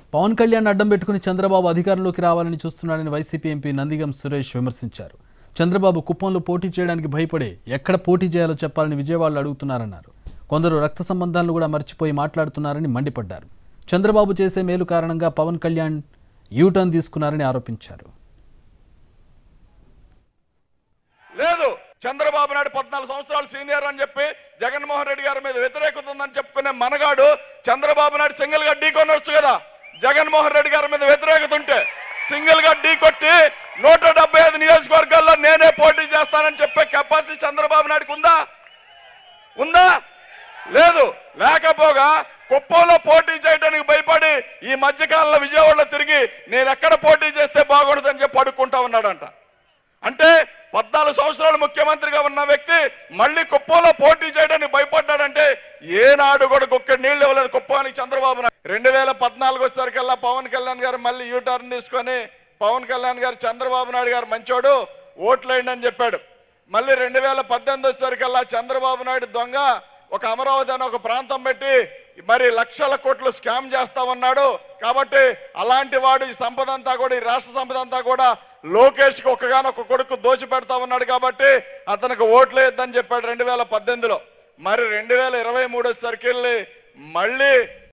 పవన్ కళ్యాణ్ అడ్డం పెట్టుకుని చంద్రబాబు అధికారంలోకి రావాలని చూస్తున్నాడని వైసీపీ ఎంపీ నందిగం సురేష్ విమర్శించారు చంద్రబాబు కుప్పంలో పోటీ చేయడానికి భయపడే ఎక్కడ పోటీ చేయాలో చెప్పాలని విజయవాడలో అడుగుతున్నారన్నారు కొందరు రక్త సంబంధాలను కూడా మర్చిపోయి మాట్లాడుతున్నారని మండిపడ్డారు చంద్రబాబు చేసే మేలు కారణంగా పవన్ కళ్యాణ్ యూటర్న్ తీసుకున్నారని ఆరోపించారు లేదు చంద్రబాబు నాయుడు పద్నాలుగు సంవత్సరాలు సీనియర్ అని చెప్పి జగన్మోహన్ రెడ్డి గారి మీద వ్యతిరేకత ఉందని చెప్పుకునే మనగాడు చంద్రబాబు నాయుడు సింగిల్ గా ఢీ కొనొచ్చు కదా జగన్మోహన్ రెడ్డి గారి మీద వ్యతిరేకత ఉంటే సింగిల్ గా ఢీ కొట్టి నూట డెబ్బై ఐదు నియోజకవర్గాల్లో నేనే పోటీ చేస్తానని చెప్పే కెపాసిటీ చంద్రబాబు నాయుడుకి ఉందా ఉందా లేదు లేకపోగా కుప్పంలో పోటీ చేయడానికి భయపడి ఈ మధ్యకాలంలో విజయవాడలో తిరిగి నేను ఎక్కడ పోటీ చేస్తే బాగుండదని చెప్పి అడుక్కుంటా ఉన్నాడంట అంటే పద్నాలుగు సంవత్సరాలు ముఖ్యమంత్రిగా ఉన్న వ్యక్తి మళ్ళీ కుప్పంలో పోటీ చేయడానికి భయపడ్డాడంటే ఏనాడు కూడా కుక్క నీళ్లు ఇవ్వలేదు కుప్పానికి చంద్రబాబు నాయుడు రెండు వేల పద్నాలుగు వచ్చేసరికల్లా పవన్ కళ్యాణ్ గారు మళ్ళీ యూటర్న్ తీసుకొని పవన్ కళ్యాణ్ గారు చంద్రబాబు నాయుడు గారు మంచోడు ఓట్లేయండి అని చెప్పాడు మళ్ళీ రెండు వేల పద్దెనిమిది వచ్చేసరికల్లా చంద్రబాబు నాయుడు దొంగ ఒక అమరావతి అనే ఒక ప్రాంతం పెట్టి మరి లక్షల కోట్లు స్కామ్ చేస్తా ఉన్నాడు కాబట్టి అలాంటి వాడు ఈ సంపద అంతా కూడా ఈ రాష్ట్ర సంపద అంతా కూడా లోకేష్ కి ఒక్కగానొక్క కొడుకు దోచి పెడతా ఉన్నాడు కాబట్టి అతనికి ఓట్లు వేయొద్దని చెప్పాడు రెండు వేల పద్దెనిమిదిలో మరి రెండు వేల ఇరవై మూడు సర్కిల్ని మళ్ళీ